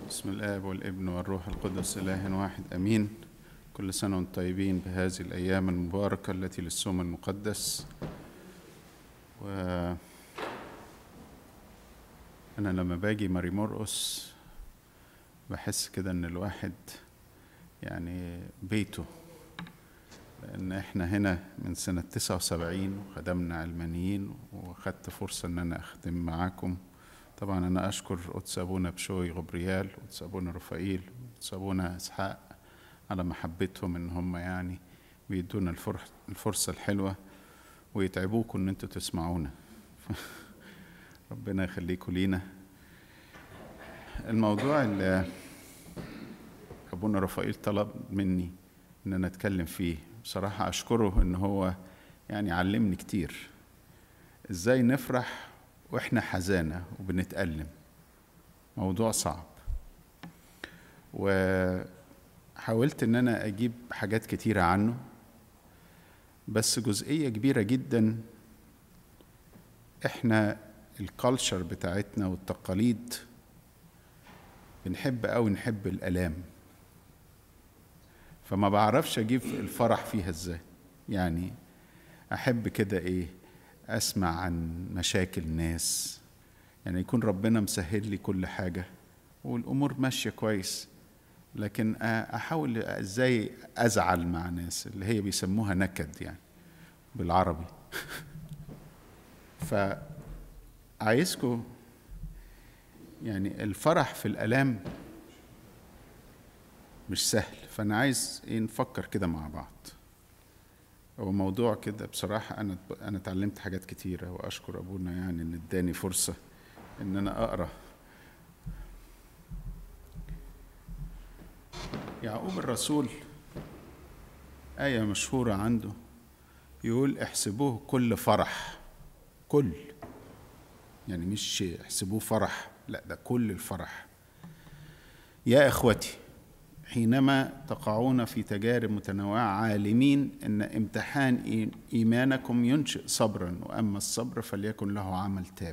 بسم الآب والابن والروح القدس إله واحد أمين كل سنة وانتم طيبين بهذه الأيام المباركة التي للصوم المقدس و أنا لما باجي ماري مرقس بحس كده إن الواحد يعني بيته لأن إحنا هنا من سنة 79 وخدمنا علمانيين وخدت فرصة إن أنا أخدم معاكم طبعا أنا أشكر قدس أبونا بشوي غبريال قدس أبونا رفائيل قدس أبونا إسحاق على محبتهم إن هم يعني بيدونا الفرصة الحلوة ويتعبوكم إن أنتوا تسمعونا ربنا يخليكم لينا الموضوع اللي أبونا رفائيل طلب مني إن أنا أتكلم فيه بصراحة أشكره إن هو يعني علمني كتير إزاي نفرح واحنا حزانه وبنتألم موضوع صعب وحاولت ان انا اجيب حاجات كتيره عنه بس جزئيه كبيره جدا احنا الكالتشر بتاعتنا والتقاليد بنحب قوي نحب الالام فما بعرفش اجيب الفرح فيها ازاي يعني احب كده ايه اسمع عن مشاكل ناس يعني يكون ربنا مسهل لي كل حاجه والامور ماشيه كويس لكن احاول ازاي ازعل مع ناس اللي هي بيسموها نكد يعني بالعربي فعايزكم يعني الفرح في الالام مش سهل فانا عايز ايه نفكر كده مع بعض هو موضوع كده بصراحة أنا أنا اتعلمت حاجات كتيرة وأشكر أبونا يعني إن إداني فرصة إن أنا أقرأ يعقوب الرسول آية مشهورة عنده يقول احسبوه كل فرح كل يعني مش احسبوه فرح لا ده كل الفرح يا إخوتي حينما تقعون في تجارب متنوعة عالمين أن امتحان إيمانكم ينشئ صبرا وأما الصبر فليكن له عمل تام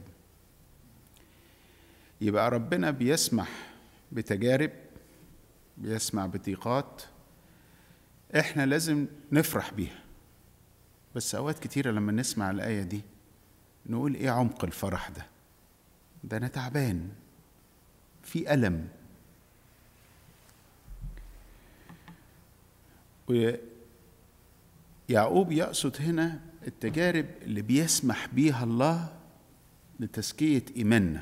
يبقى ربنا بيسمح بتجارب بيسمع بضيقات احنا لازم نفرح بيها بس اوقات كتيره لما نسمع الايه دي نقول ايه عمق الفرح ده ده انا تعبان في الم ويعقوب يقصد هنا التجارب اللي بيسمح بيها الله لتزكية إيماننا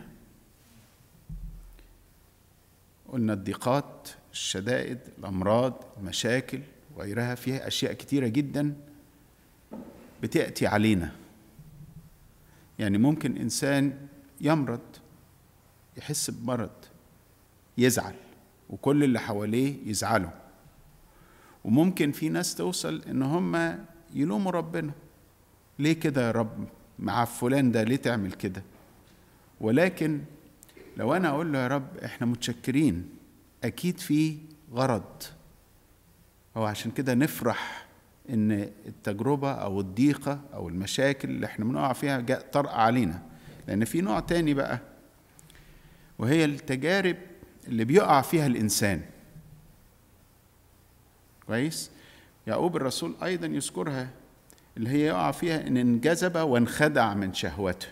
قلنا الضيقات الشدائد الأمراض المشاكل وغيرها فيها أشياء كتيرة جدا بتأتي علينا يعني ممكن إنسان يمرض يحس بمرض يزعل وكل اللي حواليه يزعلوا وممكن في ناس توصل ان هم يلوموا ربنا ليه كده يا رب مع فلان ده ليه تعمل كده ولكن لو انا اقول له يا رب احنا متشكرين اكيد في غرض هو عشان كده نفرح ان التجربه او الضيقه او المشاكل اللي احنا بنقع فيها جاء طرق علينا لان في نوع تاني بقى وهي التجارب اللي بيقع فيها الانسان كويس يعقوب الرسول ايضا يذكرها اللي هي يقع فيها ان انجذب وانخدع من شهوته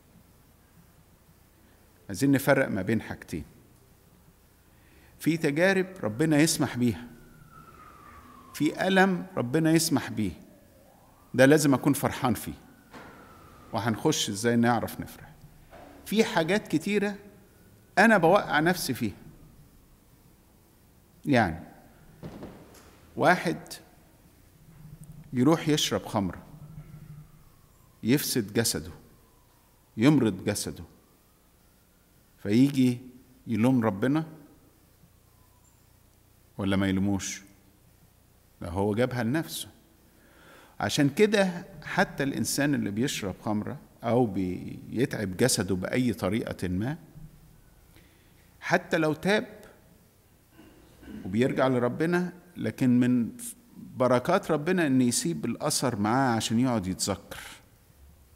عايزين نفرق ما بين حاجتين في تجارب ربنا يسمح بيها في ألم ربنا يسمح بيه ده لازم أكون فرحان فيه وهنخش ازاي نعرف نفرح في حاجات كتيرة أنا بوقع نفسي فيها يعني واحد يروح يشرب خمرة يفسد جسده يمرض جسده فيجي يلوم ربنا ولا ما يلوموش ده هو جابها لنفسه عشان كده حتى الإنسان اللي بيشرب خمرة أو بيتعب جسده بأي طريقة ما حتى لو تاب وبيرجع لربنا لكن من بركات ربنا ان يسيب الاثر معاه عشان يقعد يتذكر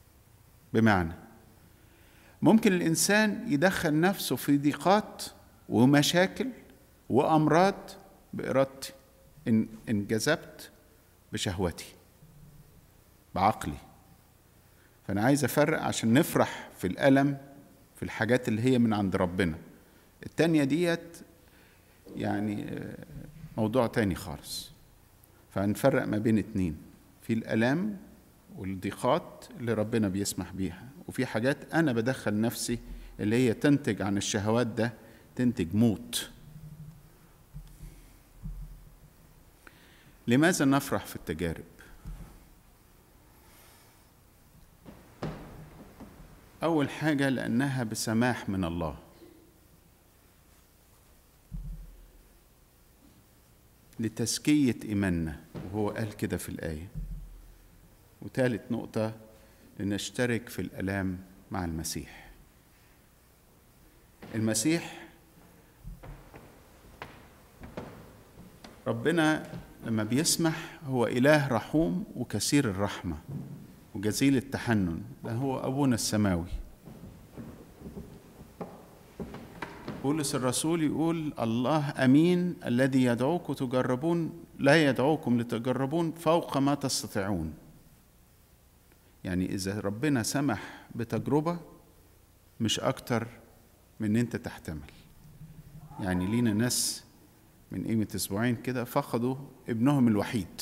بمعنى ممكن الانسان يدخل نفسه في ضيقات ومشاكل وامراض بارادتي ان انجذبت بشهوتي بعقلي فانا عايز افرق عشان نفرح في الالم في الحاجات اللي هي من عند ربنا التانية ديت يعني موضوع تاني خالص فهنفرق ما بين اتنين في الالام والضيقات اللي ربنا بيسمح بيها وفي حاجات انا بدخل نفسي اللي هي تنتج عن الشهوات ده تنتج موت لماذا نفرح في التجارب اول حاجه لانها بسماح من الله لتزكيه ايماننا وهو قال كده في الايه وثالث نقطه لنشترك في الالام مع المسيح المسيح ربنا لما بيسمح هو إله رحوم وكثير الرحمة وجزيل التحنن ده هو أبونا السماوي بولس الرسول يقول الله أمين الذي يدعوكم تجربون لا يدعوكم لتجربون فوق ما تستطيعون يعني إذا ربنا سمح بتجربة مش أكتر من إن أنت تحتمل يعني لينا ناس من قيمة أسبوعين كده فقدوا ابنهم الوحيد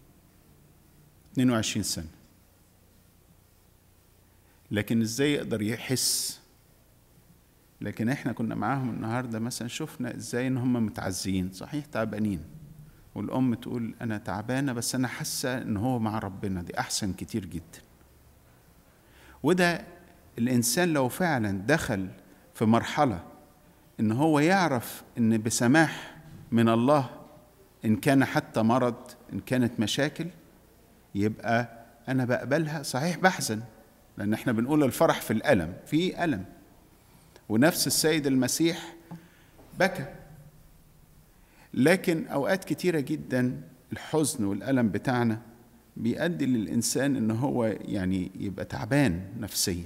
22 سنة لكن ازاي يقدر يحس لكن احنا كنا معاهم النهاردة مثلا شفنا ازاي ان هم متعزيين صحيح تعبانين والأم تقول أنا تعبانة بس أنا حاسة إن هو مع ربنا دي أحسن كتير جدا وده الإنسان لو فعلا دخل في مرحلة إن هو يعرف إن بسماح من الله إن كان حتى مرض إن كانت مشاكل يبقى أنا بقبلها صحيح بحزن لأن إحنا بنقول الفرح في الألم في ألم ونفس السيد المسيح بكى لكن أوقات كتيرة جدا الحزن والألم بتاعنا بيؤدي للإنسان إن هو يعني يبقى تعبان نفسيا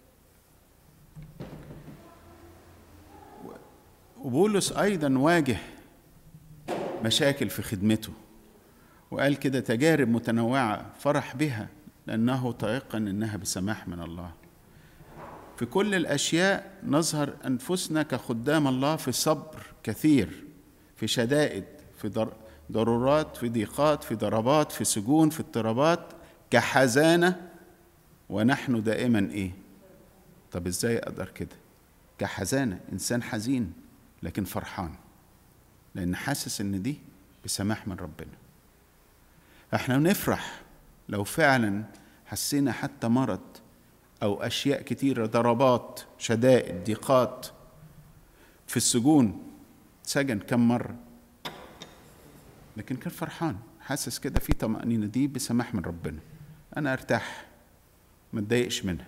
وبولس أيضا واجه مشاكل في خدمته وقال كده تجارب متنوعة فرح بها لأنه تيقن أنها بسماح من الله في كل الأشياء نظهر أنفسنا كخدام الله في صبر كثير في شدائد في ضرورات في ضيقات في ضربات في سجون في اضطرابات كحزانة ونحن دائما إيه طب إزاي أقدر كده كحزانة إنسان حزين لكن فرحان لأن حاسس إن دي بسماح من ربنا احنا نفرح لو فعلا حسينا حتى مرض أو أشياء كتيرة ضربات شدائد ضيقات في السجون سجن كم مرة لكن كان فرحان حاسس كده في طمأنينة دي بسماح من ربنا أنا أرتاح ما اتضايقش منها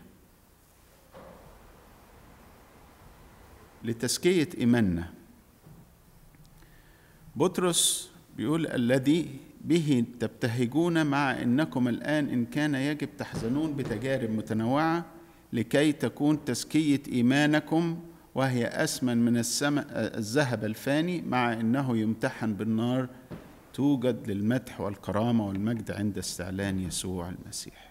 لتزكية إيماننا بطرس بيقول الذي به تبتهجون مع انكم الان ان كان يجب تحزنون بتجارب متنوعه لكي تكون تزكيه ايمانكم وهي اثمن من السماء الذهب الفاني مع انه يمتحن بالنار توجد للمدح والكرامه والمجد عند استعلان يسوع المسيح.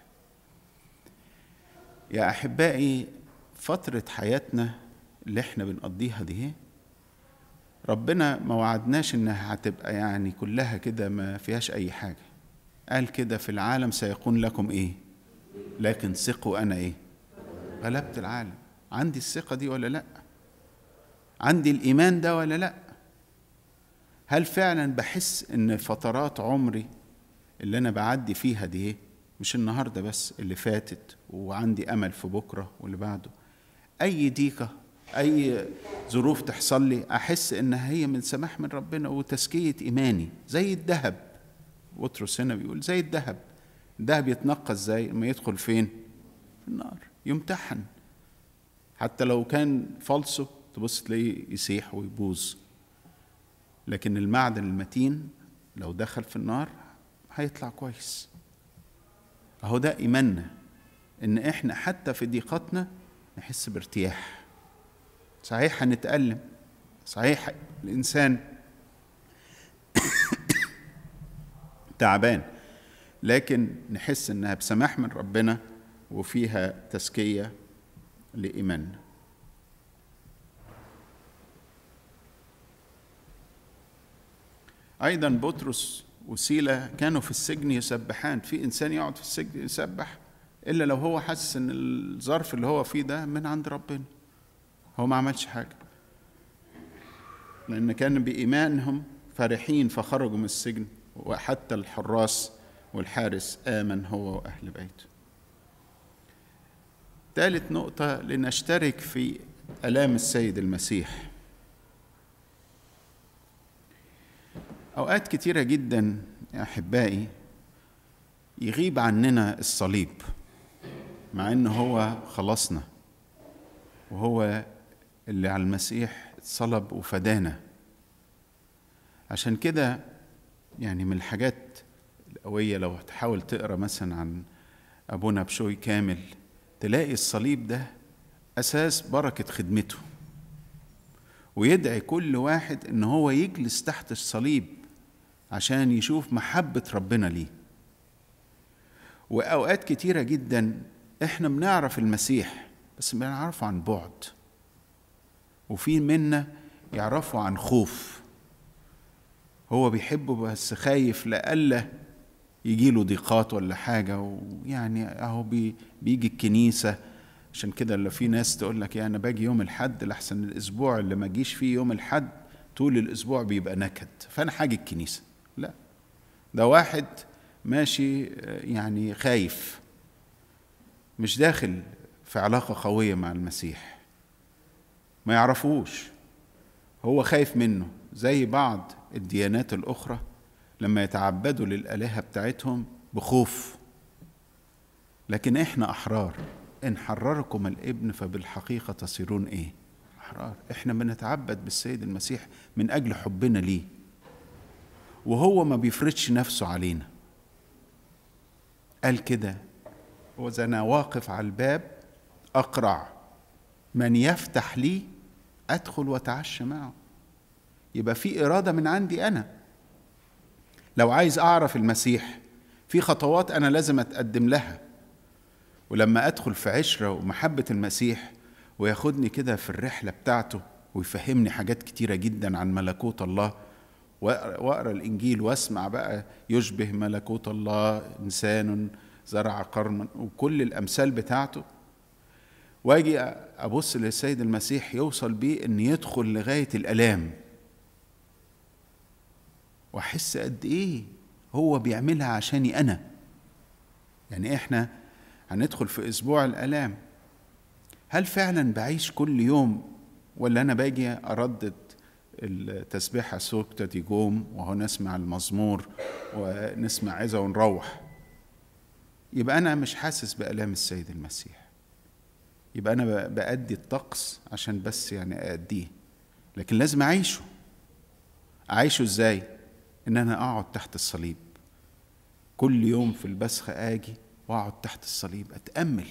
يا احبائي فتره حياتنا اللي احنا بنقضيها دي ربنا ما وعدناش انها هتبقى يعني كلها كده ما فيهاش اي حاجه قال كده في العالم سيكون لكم ايه لكن ثقوا انا ايه غلبت العالم عندي الثقه دي ولا لا عندي الايمان ده ولا لا هل فعلا بحس ان فترات عمري اللي انا بعدي فيها دي ايه مش النهارده بس اللي فاتت وعندي امل في بكره واللي بعده اي ضيقه اي ظروف تحصل لي احس انها هي من سماح من ربنا وتزكيه ايماني زي الذهب بطرس هنا بيقول زي الذهب الذهب يتنقى ازاي لما يدخل فين في النار يمتحن حتى لو كان فالصو تبص تلاقيه يسيح ويبوظ لكن المعدن المتين لو دخل في النار هيطلع كويس اهو ده ايماننا ان احنا حتى في ضيقتنا نحس بارتياح صحيح هنتألم صحيح الإنسان تعبان لكن نحس إنها بسماح من ربنا وفيها تزكية لإيماننا أيضا بطرس وسيلة كانوا في السجن يسبحان في إنسان يقعد في السجن يسبح إلا لو هو حاسس إن الظرف اللي هو فيه ده من عند ربنا هو ما عملش حاجة لأن كان بإيمانهم فرحين فخرجوا من السجن وحتى الحراس والحارس آمن هو وأهل بيته ثالث نقطة لنشترك في آلام السيد المسيح أوقات كتيرة جدا يا أحبائي يغيب عننا الصليب مع إنه هو خلصنا وهو اللي على المسيح اتصلب وفدانا عشان كده يعني من الحاجات القوية لو تحاول تقرا مثلا عن أبونا بشوي كامل تلاقي الصليب ده أساس بركة خدمته ويدعي كل واحد إن هو يجلس تحت الصليب عشان يشوف محبة ربنا ليه وأوقات كتيرة جدا إحنا بنعرف المسيح بس بنعرفه عن بعد وفي منا يعرفه عن خوف هو بيحبه بس خايف لألا يجيله ضيقات ولا حاجة ويعني أهو بي بيجي الكنيسة عشان كده اللي في ناس تقول لك يعني باجي يوم الحد لحسن الأسبوع اللي ما جيش فيه يوم الحد طول الأسبوع بيبقى نكد فأنا حاجة الكنيسة لا ده واحد ماشي يعني خايف مش داخل في علاقة قوية مع المسيح ما يعرفوش هو خايف منه زي بعض الديانات الأخرى لما يتعبدوا للآلهة بتاعتهم بخوف لكن احنا أحرار إن حرركم الابن فبالحقيقة تصيرون إيه؟ أحرار احنا بنتعبد بالسيد المسيح من أجل حبنا ليه وهو ما بيفرضش نفسه علينا قال كده وإذا أنا واقف على الباب أقرع من يفتح لي أدخل وأتعشى معه يبقى في إرادة من عندي أنا لو عايز أعرف المسيح في خطوات أنا لازم أتقدم لها ولما أدخل في عشرة ومحبة المسيح وياخدني كده في الرحلة بتاعته ويفهمني حاجات كتيرة جدا عن ملكوت الله واقرا الانجيل واسمع بقى يشبه ملكوت الله انسان زرع قرنا وكل الامثال بتاعته واجي ابص للسيد المسيح يوصل بيه ان يدخل لغايه الالام واحس قد ايه هو بيعملها عشاني انا يعني احنا هندخل في اسبوع الالام هل فعلا بعيش كل يوم ولا انا باجي اردد التسبيحة سوكتة تيجوم وهو نسمع المزمور ونسمع عزة ونروح يبقى أنا مش حاسس بآلام السيد المسيح يبقى أنا بأدي الطقس عشان بس يعني أأديه لكن لازم أعيشه أعيشه إزاي؟ إن أنا أقعد تحت الصليب كل يوم في البسخة آجي وأقعد تحت الصليب أتأمل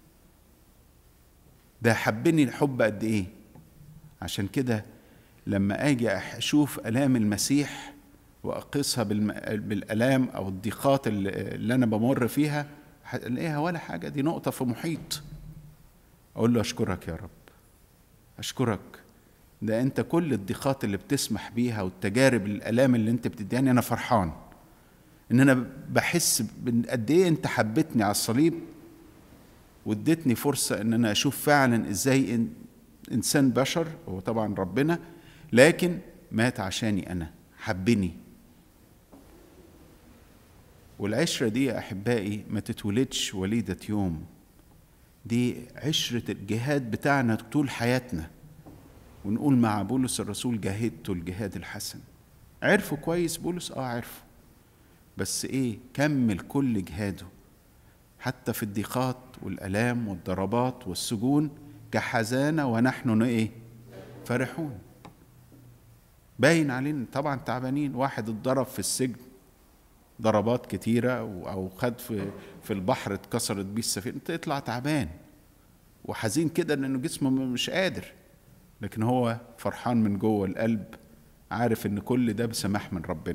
ده حبني الحب قد إيه عشان كده لما اجي اشوف الام المسيح واقيسها بالالام او الضيقات اللي انا بمر فيها هلاقيها ولا حاجه دي نقطه في محيط اقول له اشكرك يا رب اشكرك ده انت كل الضيقات اللي بتسمح بيها والتجارب الالام اللي انت بتدياني انا فرحان ان انا بحس قد ايه انت حبيتني على الصليب واديتني فرصه ان انا اشوف فعلا ازاي إن انسان بشر هو طبعا ربنا لكن مات عشاني انا حبني والعشره دي يا احبائي ما تتولدش وليده يوم دي عشره الجهاد بتاعنا طول حياتنا ونقول مع بولس الرسول جاهدت الجهاد الحسن عرفوا كويس بولس اه عرفوا بس ايه كمل كل جهاده حتى في الضيقات والالام والضربات والسجون كحزانه ونحن ايه فرحون باين علينا طبعا تعبانين واحد اتضرب في السجن ضربات كتيرة أو خد في في البحر اتكسرت بيه السفينة تطلع تعبان وحزين كده لأنه جسمه مش قادر لكن هو فرحان من جوه القلب عارف ان كل ده بسماح من ربنا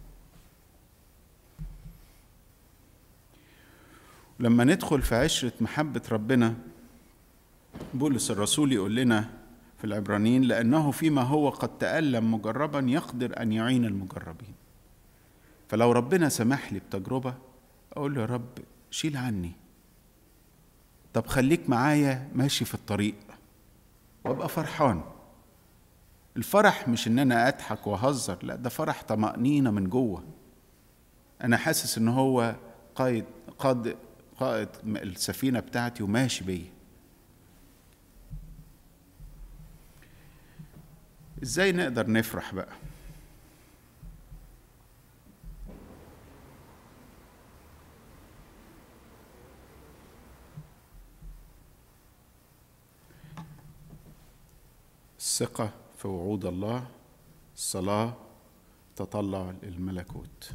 لما ندخل في عشرة محبة ربنا بولس الرسول يقول لنا في العبرانيين لأنه فيما هو قد تألم مجربا يقدر أن يعين المجربين فلو ربنا سمح لي بتجربة أقول له يا رب شيل عني طب خليك معايا ماشي في الطريق وابقى فرحان الفرح مش ان انا اضحك واهزر لا ده فرح طمأنينة من جوه انا حاسس ان هو قائد قائد قائد السفينة بتاعتي وماشي بيا ازاي نقدر نفرح بقى الثقة في وعود الله الصلاة تطلع للملكوت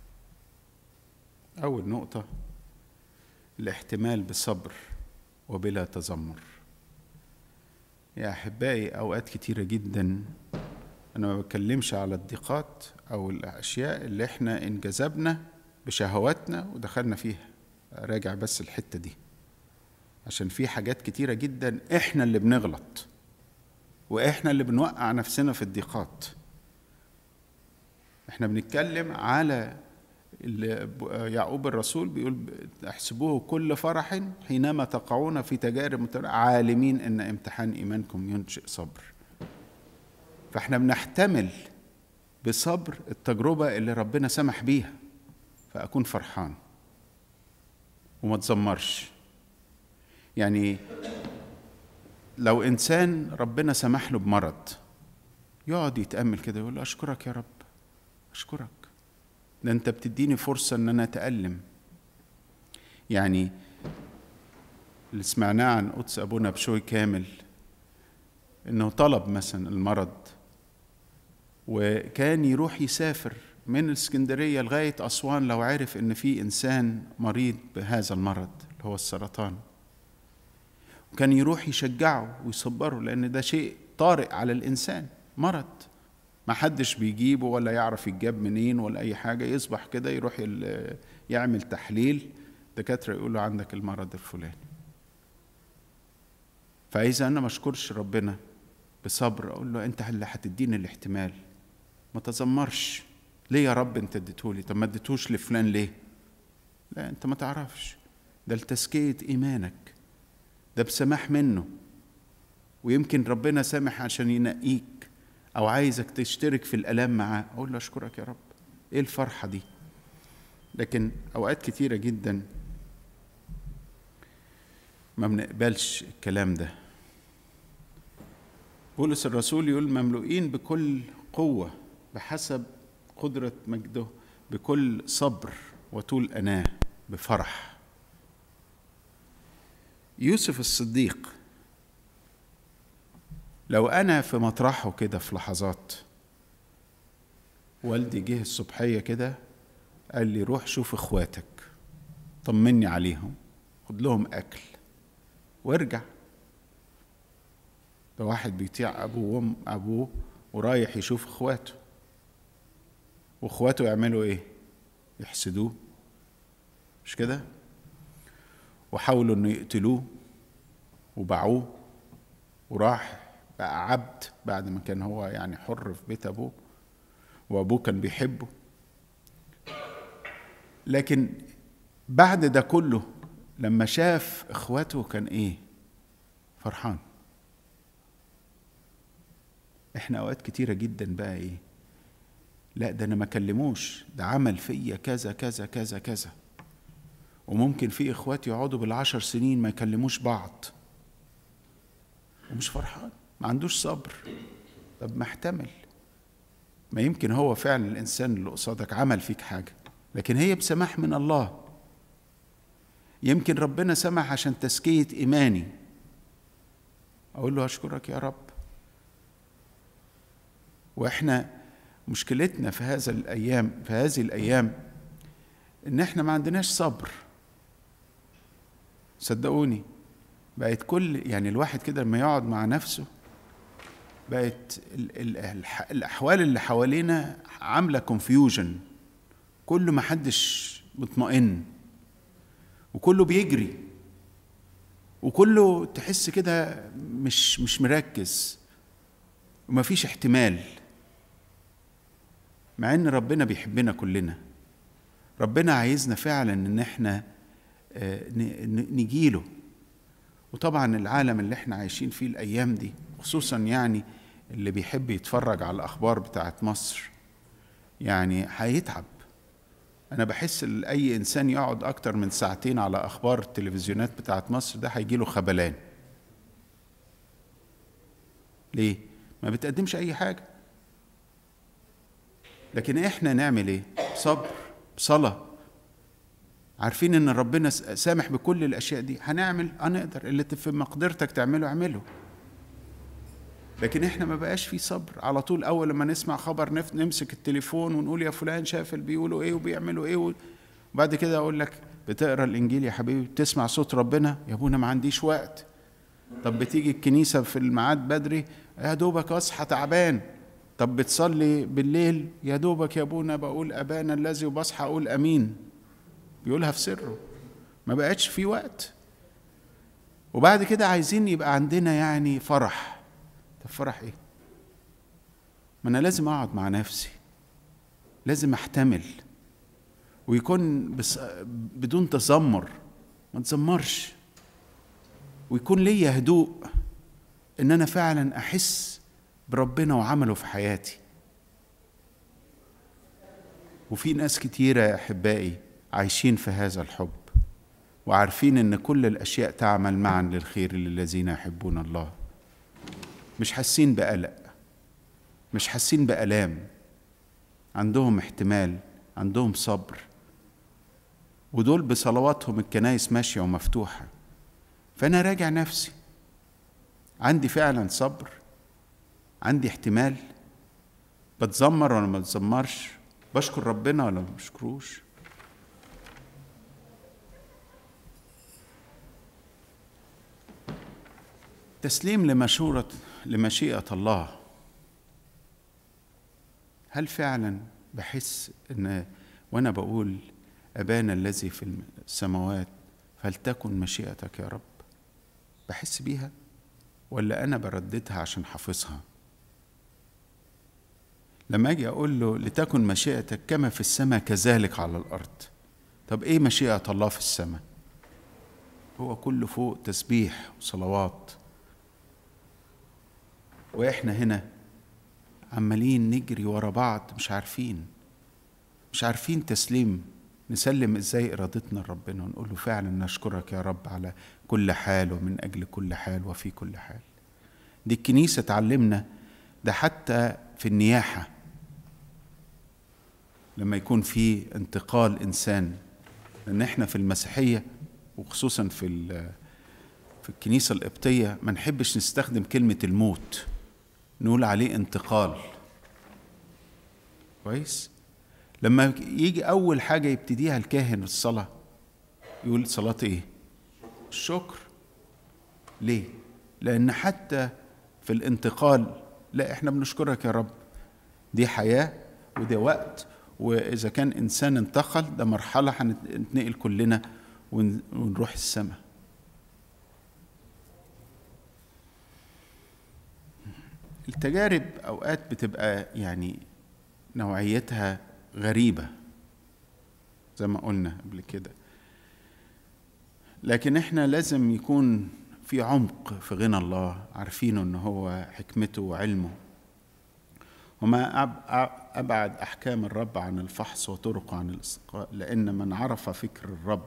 أول نقطة الاحتمال بصبر وبلا تذمر يا أحبائي أوقات كتيرة جدا أنا ما بتكلمش على الضيقات أو الأشياء اللي إحنا انجذبنا بشهواتنا ودخلنا فيها راجع بس الحتة دي عشان في حاجات كتيرة جدا إحنا اللي بنغلط واحنا اللي بنوقع نفسنا في الضيقات احنا بنتكلم على يعقوب الرسول بيقول احسبوه كل فرح حينما تقعون في تجارب عالمين ان امتحان ايمانكم ينشئ صبر فاحنا بنحتمل بصبر التجربه اللي ربنا سمح بيها فاكون فرحان وما تزمرش يعني لو انسان ربنا سمح له بمرض يقعد يتامل كده يقول له اشكرك يا رب اشكرك ده انت بتديني فرصه ان انا اتالم يعني اللي سمعناه عن قدس ابونا بشوي كامل انه طلب مثلا المرض وكان يروح يسافر من الاسكندريه لغايه اسوان لو عرف ان في انسان مريض بهذا المرض اللي هو السرطان وكان يروح يشجعه ويصبره لان ده شيء طارئ على الانسان مرض ما حدش بيجيبه ولا يعرف يتجاب منين ولا اي حاجه يصبح كده يروح يعمل تحليل دكاتره يقولوا عندك المرض الفلاني فاذا انا ما اشكرش ربنا بصبر اقول له انت اللي هتديني الاحتمال ما تذمرش ليه يا رب انت اديتهولي طب ما اديتهوش لفلان ليه لا انت ما تعرفش ده لتزكيه ايمانك ده بسماح منه ويمكن ربنا سامح عشان ينقيك او عايزك تشترك في الالام معاه اقول له اشكرك يا رب ايه الفرحه دي لكن اوقات كتيره جدا ما بنقبلش الكلام ده بولس الرسول يقول مملوئين بكل قوه بحسب قدره مجده بكل صبر وطول اناه بفرح يوسف الصديق لو انا في مطرحه كده في لحظات والدي جه الصبحيه كده قال لي روح شوف اخواتك طمني عليهم خد لهم اكل وارجع ده واحد بيطيع ابوه وام ابوه ورايح يشوف اخواته واخواته يعملوا ايه يحسدوه مش كده وحاولوا انه يقتلوه وباعوه وراح بقى عبد بعد ما كان هو يعني حر في بيت ابوه وابوه كان بيحبه لكن بعد ده كله لما شاف اخواته كان ايه فرحان احنا اوقات كتيره جدا بقى ايه لا ده انا ما كلموش ده عمل فيا كذا كذا كذا كذا وممكن في اخوات يقعدوا بالعشر سنين ما يكلموش بعض ومش فرحان ما عندوش صبر طب ما احتمل ما يمكن هو فعلا الانسان اللي قصادك عمل فيك حاجه لكن هي بسماح من الله يمكن ربنا سمح عشان تزكيه ايماني اقول له اشكرك يا رب واحنا مشكلتنا في هذا الايام في هذه الايام ان احنا ما عندناش صبر صدقوني بقت كل يعني الواحد كده لما يقعد مع نفسه بقت ال ال الاحوال اللي حوالينا عامله كونفيوجن كله ما حدش مطمئن وكله بيجري وكله تحس كده مش مش مركز ومفيش احتمال مع ان ربنا بيحبنا كلنا ربنا عايزنا فعلا ان احنا نجيله وطبعا العالم اللي احنا عايشين فيه الايام دي خصوصا يعني اللي بيحب يتفرج على الاخبار بتاعت مصر يعني هيتعب انا بحس ان اي انسان يقعد اكتر من ساعتين على اخبار التلفزيونات بتاعت مصر ده هيجيله خبلان ليه ما بتقدمش اي حاجه لكن احنا نعمل ايه صبر صلاه عارفين ان ربنا سامح بكل الاشياء دي هنعمل هنقدر اللي في مقدرتك تعمله اعمله لكن احنا ما بقاش في صبر على طول اول لما نسمع خبر نمسك التليفون ونقول يا فلان شاف اللي بيقولوا ايه وبيعملوا ايه وبعد كده اقول لك بتقرا الانجيل يا حبيبي بتسمع صوت ربنا يا ابونا ما عنديش وقت طب بتيجي الكنيسه في الميعاد بدري يا دوبك اصحى تعبان طب بتصلي بالليل يا دوبك يا ابونا بقول ابانا الذي وبصحى اقول امين بيقولها في سره ما بقتش في وقت وبعد كده عايزين يبقى عندنا يعني فرح طب فرح ايه ما انا لازم اقعد مع نفسي لازم احتمل ويكون بس بدون تذمر ما تذمرش ويكون ليا هدوء ان انا فعلا احس بربنا وعمله في حياتي وفي ناس كتيرة يا أحبائي عايشين في هذا الحب وعارفين ان كل الاشياء تعمل معا للخير للذين يحبون الله مش حاسين بقلق مش حاسين بالام عندهم احتمال عندهم صبر ودول بصلواتهم الكنايس ماشيه ومفتوحه فانا راجع نفسي عندي فعلا صبر عندي احتمال بتذمر ولا ما بتذمرش بشكر ربنا ولا ما بشكروش تسليم لمشورة لمشيئة الله هل فعلا بحس ان وانا بقول ابانا الذي في السماوات فلتكن مشيئتك يا رب بحس بيها ولا انا برددها عشان حافظها لما اجي اقول له لتكن مشيئتك كما في السماء كذلك على الارض طب ايه مشيئه الله في السماء هو كله فوق تسبيح وصلوات واحنا هنا عمالين نجري ورا بعض مش عارفين مش عارفين تسليم نسلم ازاي ارادتنا لربنا ونقول له فعلا نشكرك يا رب على كل حال ومن اجل كل حال وفي كل حال دي الكنيسه تعلمنا ده حتى في النياحه لما يكون في انتقال انسان لان احنا في المسيحيه وخصوصا في في الكنيسه القبطيه ما نحبش نستخدم كلمه الموت نقول عليه انتقال كويس لما يجي اول حاجه يبتديها الكاهن الصلاه يقول صلاه ايه الشكر ليه لان حتى في الانتقال لا احنا بنشكرك يا رب دي حياه وده وقت واذا كان انسان انتقل ده مرحله هنتنقل كلنا ونروح السماء التجارب اوقات بتبقى يعني نوعيتها غريبه زي ما قلنا قبل كده لكن احنا لازم يكون في عمق في غنى الله عارفينه ان هو حكمته وعلمه وما ابعد احكام الرب عن الفحص وطرقه عن الاستقاء لان من عرف فكر الرب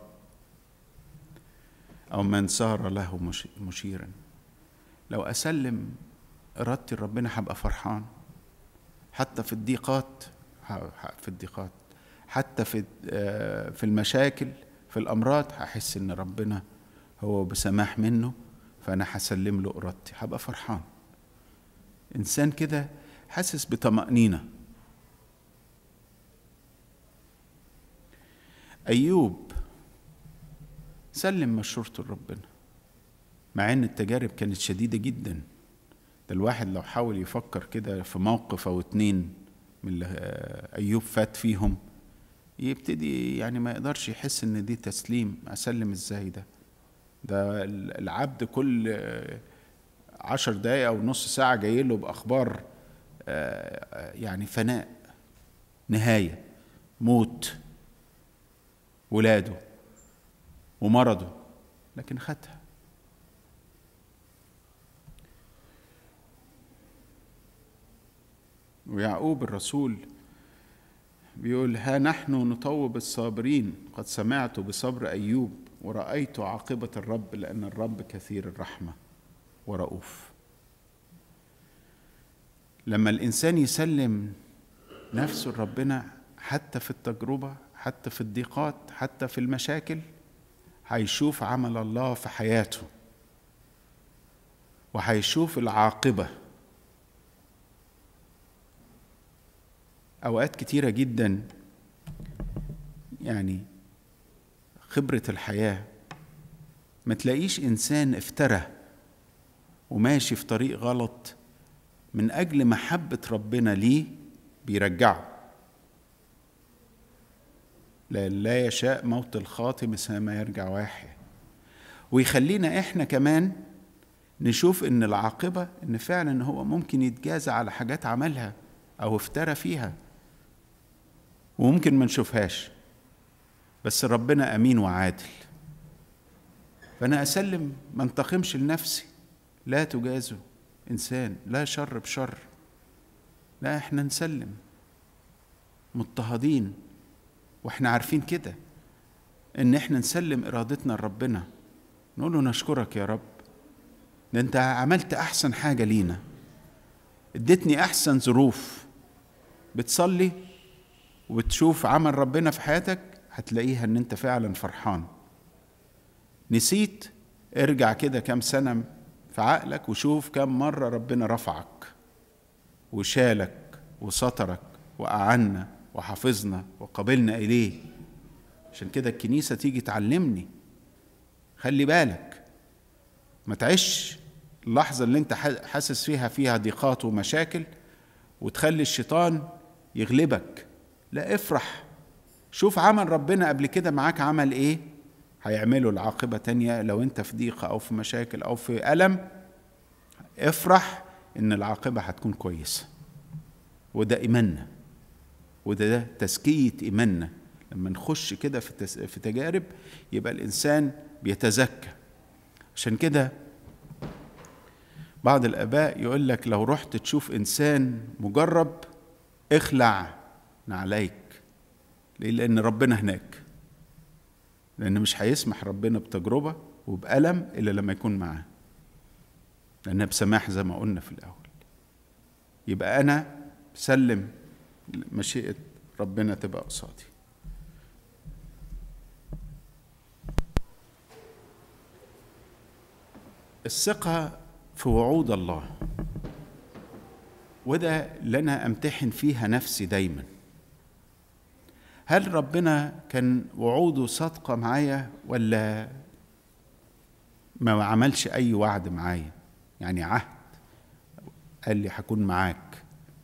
او من صار له مشيرا لو اسلم ارادتي لربنا هبقى فرحان حتى في الضيقات في الضيقات حتى في في المشاكل في الامراض هحس ان ربنا هو بسماح منه فانا هسلم له ارادتي هبقى فرحان انسان كده حاسس بطمانينه ايوب سلم مشورته لربنا مع ان التجارب كانت شديده جدا ده الواحد لو حاول يفكر كده في موقف او اتنين من اللي ايوب فات فيهم يبتدي يعني ما يقدرش يحس ان دي تسليم اسلم ازاي ده ده العبد كل عشر دقايق او نص ساعة جاي له باخبار يعني فناء نهاية موت ولاده ومرضه لكن خدها ويعقوب الرسول بيقول ها نحن نطوب الصابرين قد سمعت بصبر ايوب ورايت عاقبه الرب لان الرب كثير الرحمه ورؤوف لما الانسان يسلم نفسه لربنا حتى في التجربه حتى في الضيقات حتى في المشاكل هيشوف عمل الله في حياته وهيشوف العاقبه اوقات كتيره جدا يعني خبره الحياه ما تلاقيش انسان افترى وماشي في طريق غلط من اجل محبه ربنا ليه بيرجعه لا, لا يشاء موت الخاطئ مثل ما يرجع واحد ويخلينا احنا كمان نشوف ان العاقبه ان فعلا هو ممكن يتجازى على حاجات عملها او افترى فيها وممكن ما نشوفهاش بس ربنا امين وعادل فانا اسلم ما انتقمش لنفسي لا تجازوا انسان لا شر بشر لا احنا نسلم مضطهدين واحنا عارفين كده ان احنا نسلم ارادتنا لربنا نقول له نشكرك يا رب ده انت عملت احسن حاجه لينا اديتني احسن ظروف بتصلي وبتشوف عمل ربنا في حياتك هتلاقيها ان انت فعلا فرحان نسيت ارجع كده كام سنه في عقلك وشوف كم مره ربنا رفعك وشالك وسترك واعنا وحافظنا وقبلنا اليه عشان كده الكنيسه تيجي تعلمني خلي بالك ما تعيش اللحظه اللي انت حاسس فيها فيها ضيقات ومشاكل وتخلي الشيطان يغلبك لا افرح شوف عمل ربنا قبل كده معاك عمل ايه هيعمله العاقبة تانية لو انت في ضيقة او في مشاكل او في ألم افرح ان العاقبة هتكون كويسة وده ايماننا وده ده تزكية ايماننا لما نخش كده في, تس... في تجارب يبقى الانسان بيتزكى عشان كده بعض الاباء يقول لك لو رحت تشوف انسان مجرب اخلع عليك ليه لان ربنا هناك لان مش هيسمح ربنا بتجربه وبألم الا لما يكون معاه لانها بسماح زي ما قلنا في الاول يبقى انا سلم مشيئه ربنا تبقى قصادي الثقه في وعود الله وده اللي انا امتحن فيها نفسي دايما هل ربنا كان وعوده صادقة معايا ولا ما عملش أي وعد معايا يعني عهد قال لي هكون معاك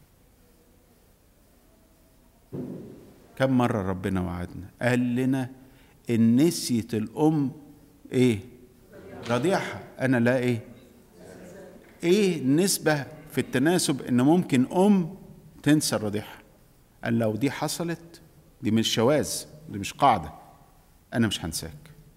كم مرة ربنا وعدنا قال لنا إن نسيت الأم إيه رضيعها أنا لا إيه إيه النسبة في التناسب إن ممكن أم تنسى رضيعها قال لو دي حصلت دي مش شواذ دي مش قاعدة أنا مش هنساك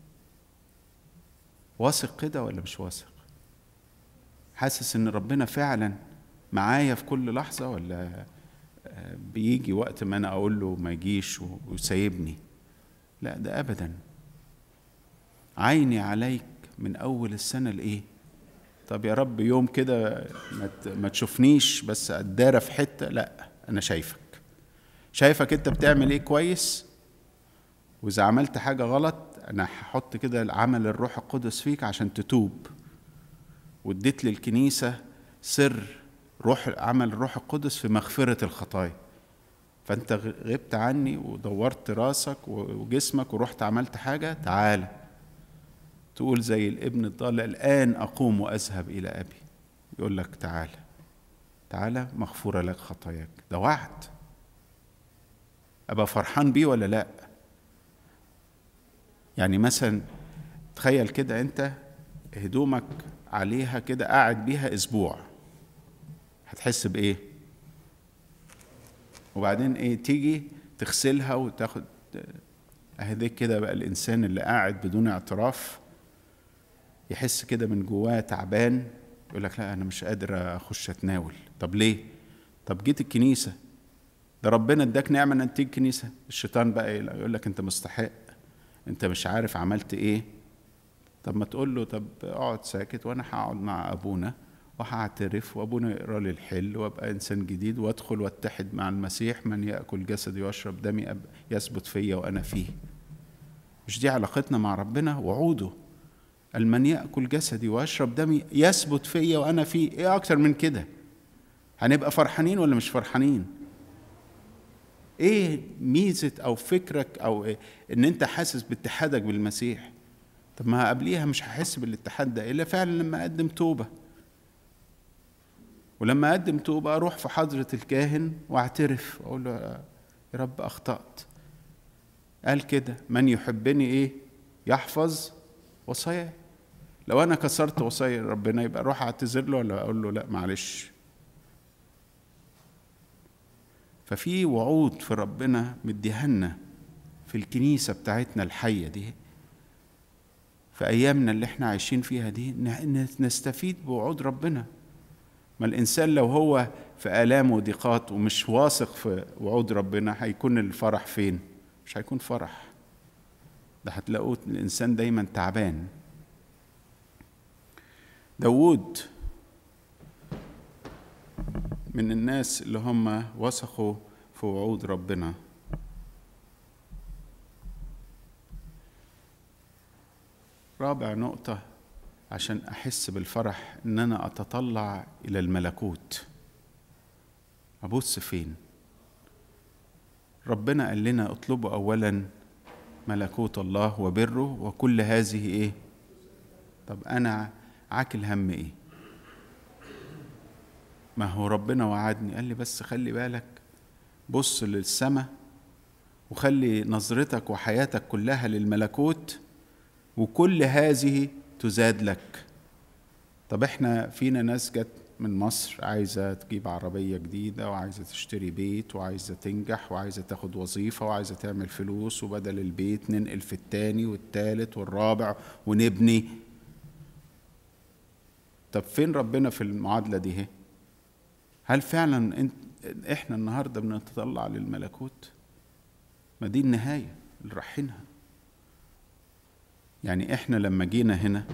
واثق كده ولا مش واثق حاسس إن ربنا فعلا معايا في كل لحظة ولا بيجي وقت ما أنا أقول له ما يجيش وسايبني لا ده أبدا عيني عليك من أول السنة لإيه طب يا رب يوم كده ما تشوفنيش بس أدارة في حتة لا أنا شايفك شايفك انت بتعمل ايه كويس واذا عملت حاجه غلط انا هحط كده عمل الروح القدس فيك عشان تتوب واديت للكنيسه سر روح عمل الروح القدس في مغفره الخطايا فانت غبت عني ودورت راسك وجسمك ورحت عملت حاجه تعالى تقول زي الابن الضال الان اقوم واذهب الى ابي يقول لك تعالى تعالى مغفورة لك خطاياك ده وعد أبقى فرحان بيه ولا لأ يعني مثلا تخيل كده أنت هدومك عليها كده قاعد بيها أسبوع هتحس بإيه وبعدين إيه تيجي تغسلها وتاخد أهديك كده بقى الإنسان اللي قاعد بدون اعتراف يحس كده من جواه تعبان يقول لك لا أنا مش قادر أخش أتناول طب ليه؟ طب جيت الكنيسة ده ربنا اداك نعمة ان تيجي الكنيسة الشيطان بقى يقول لك انت مستحق انت مش عارف عملت ايه طب ما تقول له طب اقعد ساكت وانا هقعد مع ابونا وهعترف وابونا يقرا لي الحل وابقى انسان جديد وادخل واتحد مع المسيح من ياكل جسدي ويشرب دمي يثبت فيا وانا فيه مش دي علاقتنا مع ربنا وعوده المن ياكل جسدي ويشرب دمي يثبت فيا وانا فيه ايه اكتر من كده هنبقى فرحانين ولا مش فرحانين ايه ميزه او فكرك او إيه ان انت حاسس باتحادك بالمسيح طب ما قبليها مش هحس بالاتحاد ده الا فعلا لما اقدم توبه ولما اقدم توبه اروح في حضره الكاهن واعترف اقول له يا رب اخطات قال كده من يحبني ايه يحفظ وصايا لو انا كسرت وصايا ربنا يبقى اروح اعتذر له ولا اقول له لا معلش ففي وعود في ربنا مديهالنا في الكنيسة بتاعتنا الحية دي في أيامنا اللي احنا عايشين فيها دي نستفيد بوعود ربنا ما الإنسان لو هو في آلام وضيقات ومش واثق في وعود ربنا هيكون الفرح فين؟ مش هيكون فرح ده هتلاقوه الإنسان دايما تعبان داوود من الناس اللي هم وثقوا في وعود ربنا رابع نقطة عشان أحس بالفرح إن أنا أتطلع إلى الملكوت أبص فين ربنا قال لنا اطلبوا أولا ملكوت الله وبره وكل هذه إيه طب أنا عاكل هم إيه ما هو ربنا وعدني قال لي بس خلي بالك بص للسماء وخلي نظرتك وحياتك كلها للملكوت وكل هذه تزاد لك طب احنا فينا ناس جت من مصر عايزة تجيب عربية جديدة وعايزة تشتري بيت وعايزة تنجح وعايزة تاخد وظيفة وعايزة تعمل فلوس وبدل البيت ننقل في التاني والتالت والرابع ونبني طب فين ربنا في المعادلة دي هي؟ هل فعلا انت احنا النهارده بنتطلع للملكوت ما دي النهايه اللي رايحينها يعني احنا لما جينا هنا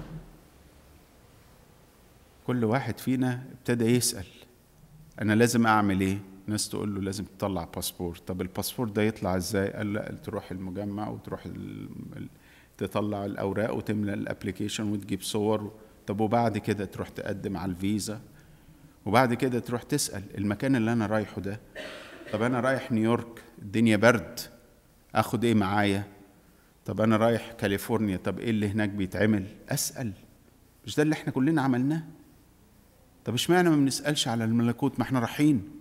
كل واحد فينا ابتدى يسال انا لازم اعمل ايه ناس تقول له لازم تطلع باسبور طب الباسبور ده يطلع ازاي قال لا تروح المجمع وتروح تطلع الاوراق وتملى الابلكيشن وتجيب صور طب وبعد كده تروح تقدم على الفيزا وبعد كده تروح تسأل المكان اللي أنا رايحه ده طب أنا رايح نيويورك الدنيا برد أخد إيه معايا طب أنا رايح كاليفورنيا طب إيه اللي هناك بيتعمل أسأل مش ده اللي إحنا كلنا عملناه طب اشمعنى ما بنسألش على الملكوت ما إحنا رايحين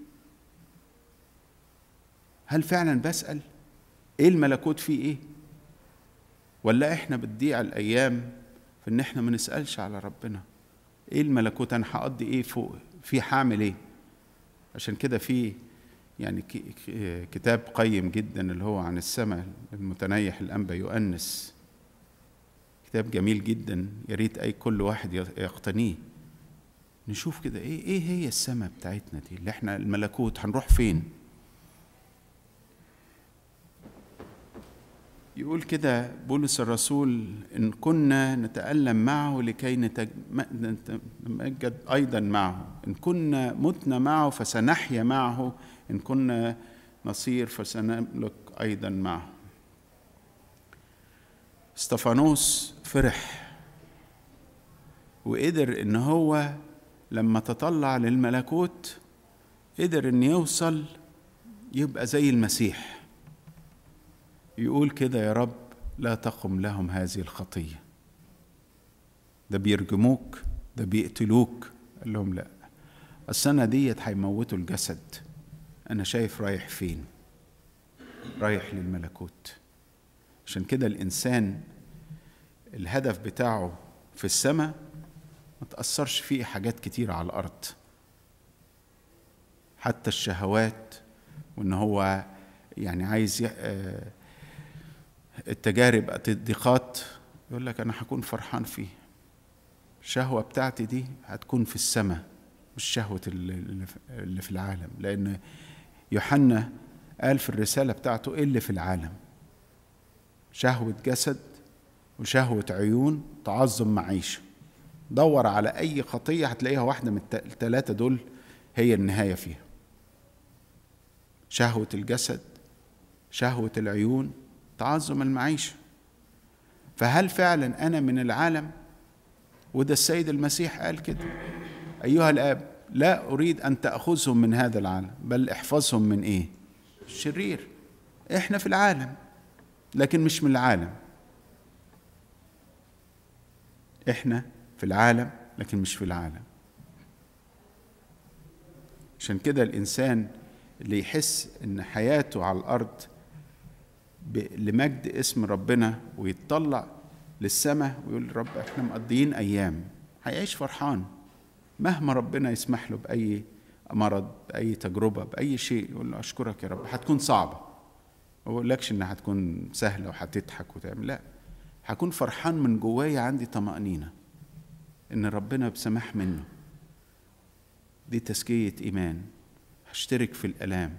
هل فعلا بسأل إيه الملكوت فيه إيه ولا إحنا بتضيع الأيام في إن إحنا ما نسألش على ربنا إيه الملكوت أنا هقضي إيه فوق في هعمل ايه عشان كده في يعني كتاب قيم جدا اللي هو عن السماء المتنيح الانبا يؤنس كتاب جميل جدا يا ريت اي كل واحد يقتنيه نشوف كده ايه ايه هي السماء بتاعتنا دي اللي احنا الملكوت هنروح فين يقول كده بولس الرسول إن كنا نتألم معه لكي نتمجد أيضا معه إن كنا متنا معه فسنحيا معه إن كنا نصير فسنملك أيضا معه استفانوس فرح وقدر إن هو لما تطلع للملكوت قدر إن يوصل يبقى زي المسيح يقول كده يا رب لا تقم لهم هذه الخطيه ده بيرجموك ده بيقتلوك قال لهم لا السنة ديت هيموتوا الجسد أنا شايف رايح فين رايح للملكوت عشان كده الإنسان الهدف بتاعه في السماء ما تأثرش فيه حاجات كتيرة على الأرض حتى الشهوات وإن هو يعني عايز التجارب الضيقات يقول لك أنا هكون فرحان فيه الشهوة بتاعتي دي هتكون في السماء مش شهوة اللي في العالم لأن يوحنا قال في الرسالة بتاعته إيه اللي في العالم شهوة جسد وشهوة عيون تعظم معيشة دور على أي خطية هتلاقيها واحدة من الثلاثة دول هي النهاية فيها شهوة الجسد شهوة العيون تعظم المعيشة فهل فعلا أنا من العالم وده السيد المسيح قال كده أيها الآب لا أريد أن تأخذهم من هذا العالم بل احفظهم من إيه الشرير إحنا في العالم لكن مش من العالم إحنا في العالم لكن مش في العالم عشان كده الإنسان اللي يحس إن حياته على الأرض لمجد اسم ربنا ويتطلع للسماء ويقول رب احنا مقضيين ايام هيعيش فرحان مهما ربنا يسمح له باي مرض باي تجربه باي شيء يقول له اشكرك يا رب هتكون صعبه ما بقولكش انها هتكون سهله وهتضحك وتعمل لا هكون فرحان من جوايا عندي طمانينه ان ربنا بسماح منه دي تزكيه ايمان هشترك في الالام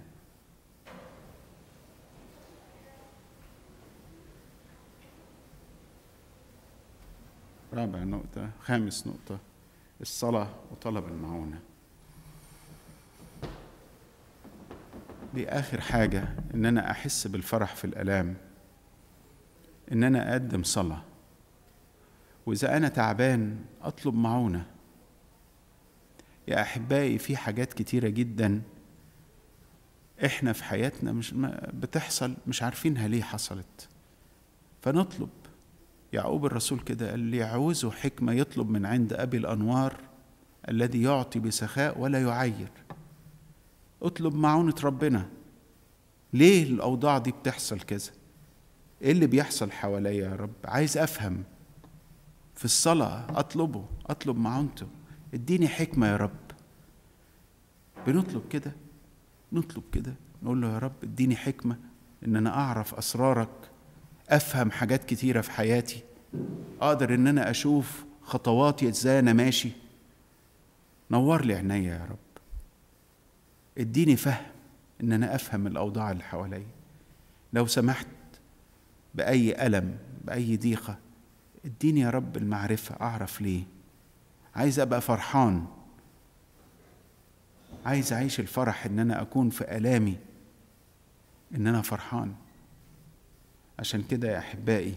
رابع نقطة خامس نقطة الصلاة وطلب المعونة دي آخر حاجة إن أنا أحس بالفرح في الآلام إن أنا أقدم صلاة وإذا أنا تعبان أطلب معونة يا أحبائي في حاجات كتيرة جدا إحنا في حياتنا مش بتحصل مش عارفينها ليه حصلت فنطلب يعقوب الرسول كده قال ليعوزه حكمة يطلب من عند أبي الأنوار الذي يعطي بسخاء ولا يعير اطلب معونة ربنا ليه الأوضاع دي بتحصل كذا ايه اللي بيحصل حواليا يا رب عايز أفهم في الصلاة أطلبه أطلب معونته اديني حكمة يا رب بنطلب كده نطلب كده نقول له يا رب اديني حكمة إن أنا أعرف أسرارك افهم حاجات كتيره في حياتي اقدر ان انا اشوف خطواتي ازاي انا ماشي نور لي عينيا يا رب اديني فهم ان انا افهم الاوضاع اللي حواليا لو سمحت باي الم باي ضيقه اديني يا رب المعرفه اعرف ليه عايز ابقى فرحان عايز اعيش الفرح ان انا اكون في الامي ان انا فرحان عشان كده يا احبائي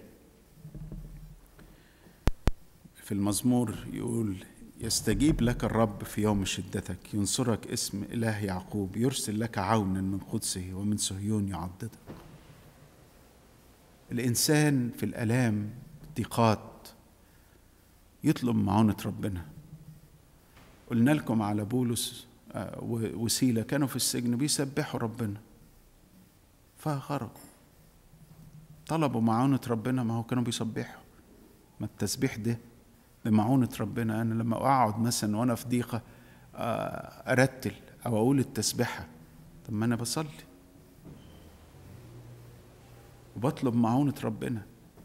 في المزمور يقول يستجيب لك الرب في يوم شدتك ينصرك اسم اله يعقوب يرسل لك عونا من قدسه ومن صهيون يعضدك الانسان في الالام الضيقات يطلب معونه ربنا قلنا لكم على بولس وسيله كانوا في السجن بيسبحوا ربنا فخرجوا طلبوا معونة ربنا ما هو كانوا بيسبحوا ما التسبيح ده بمعونة ربنا أنا لما أقعد مثلا وأنا في ضيقة أرتل أو أقول التسبيحة طب ما أنا بصلي وبطلب معونة ربنا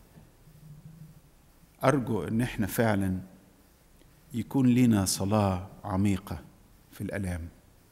أرجو إن إحنا فعلا يكون لنا صلاة عميقة في الآلام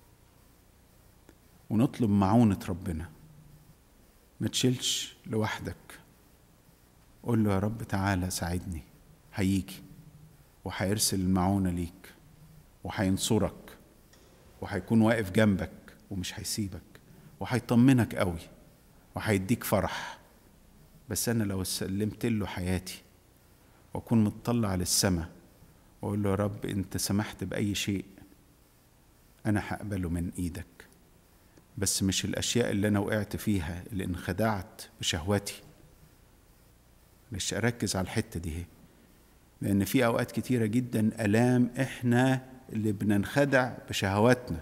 ونطلب معونة ربنا ما تشيلش لوحدك قول له يا رب تعالى ساعدني هيجي وهيرسل المعونة ليك وهينصرك وهيكون واقف جنبك ومش هيسيبك وهيطمنك قوي وهيديك فرح بس انا لو سلمت له حياتي واكون متطلع للسماء واقول له يا رب انت سمحت باي شيء انا هقبله من ايدك بس مش الاشياء اللي انا وقعت فيها اللي انخدعت بشهوتي مش اركز على الحته دي لان في اوقات كتيره جدا الام احنا اللي بننخدع بشهواتنا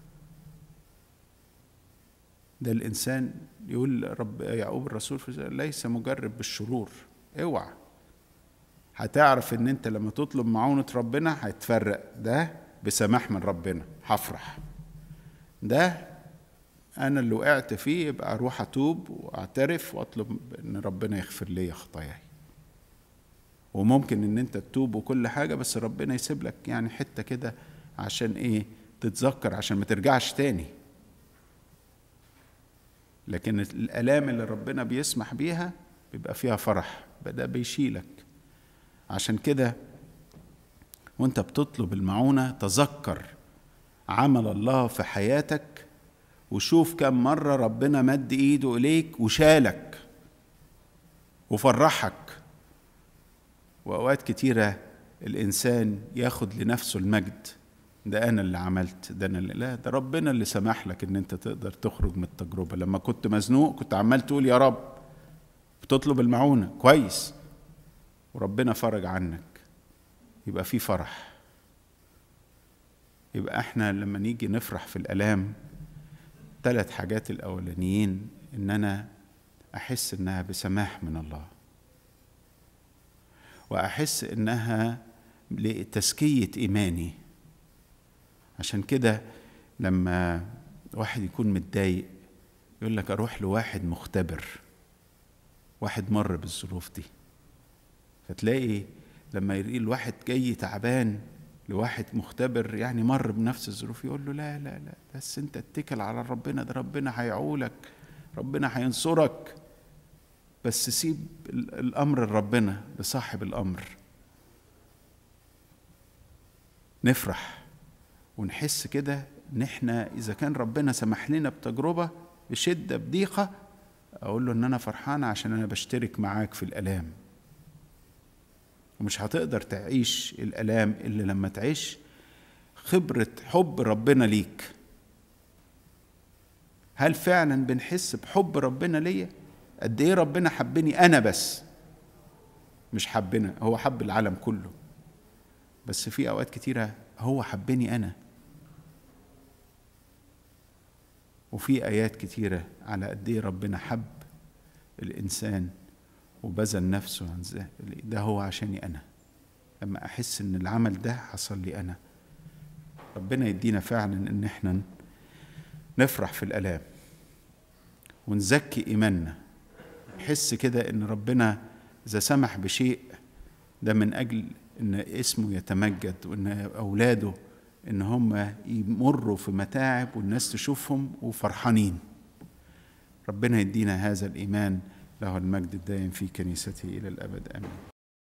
ده الإنسان يقول رب يعقوب الرسول ليس مجرب بالشرور اوعى هتعرف ان انت لما تطلب معونة ربنا هيتفرق ده بسماح من ربنا هفرح ده انا اللي وقعت فيه يبقى اروح اتوب واعترف واطلب ان ربنا يغفر لي خطاياي وممكن ان انت تتوب وكل حاجة بس ربنا يسيب لك يعني حتة كده عشان ايه تتذكر عشان ما ترجعش تاني لكن الآلام اللي ربنا بيسمح بيها بيبقى فيها فرح بدأ بيشيلك عشان كده وانت بتطلب المعونة تذكر عمل الله في حياتك وشوف كم مرة ربنا مد ايده اليك وشالك وفرحك واوقات كتيرة الانسان ياخد لنفسه المجد ده انا اللي عملت ده انا اللي لا ده ربنا اللي سمح لك ان انت تقدر تخرج من التجربه لما كنت مزنوق كنت عمال تقول يا رب بتطلب المعونه كويس وربنا فرج عنك يبقى في فرح يبقى احنا لما نيجي نفرح في الالام ثلاث حاجات الاولانيين ان انا احس انها بسماح من الله واحس انها لتزكيه ايماني عشان كده لما واحد يكون متضايق يقول لك اروح لواحد مختبر واحد مر بالظروف دي فتلاقي لما يلاقي الواحد جاي تعبان لواحد مختبر يعني مر بنفس الظروف يقول له لا لا لا بس انت اتكل على ربنا ده ربنا هيعولك ربنا هينصرك بس سيب الامر لربنا لصاحب الامر نفرح ونحس كده ان احنا اذا كان ربنا سمح لنا بتجربه بشده بضيقه اقول له ان انا فرحان عشان انا بشترك معاك في الالام ومش هتقدر تعيش الالام الا لما تعيش خبره حب ربنا ليك هل فعلا بنحس بحب ربنا ليا قد ايه ربنا حبني انا بس مش حبنا هو حب العالم كله بس في اوقات كتيره هو حبني انا وفي ايات كتيره على قد ايه ربنا حب الانسان وبذل نفسه عن ده هو عشاني انا لما احس ان العمل ده حصل لي انا ربنا يدينا فعلا ان احنا نفرح في الالام ونزكي ايماننا نحس كده ان ربنا اذا سمح بشيء ده من اجل ان اسمه يتمجد وان اولاده ان هم يمروا في متاعب والناس تشوفهم وفرحانين ربنا يدينا هذا الايمان له المجد الدائم في كنيسته الى الابد امين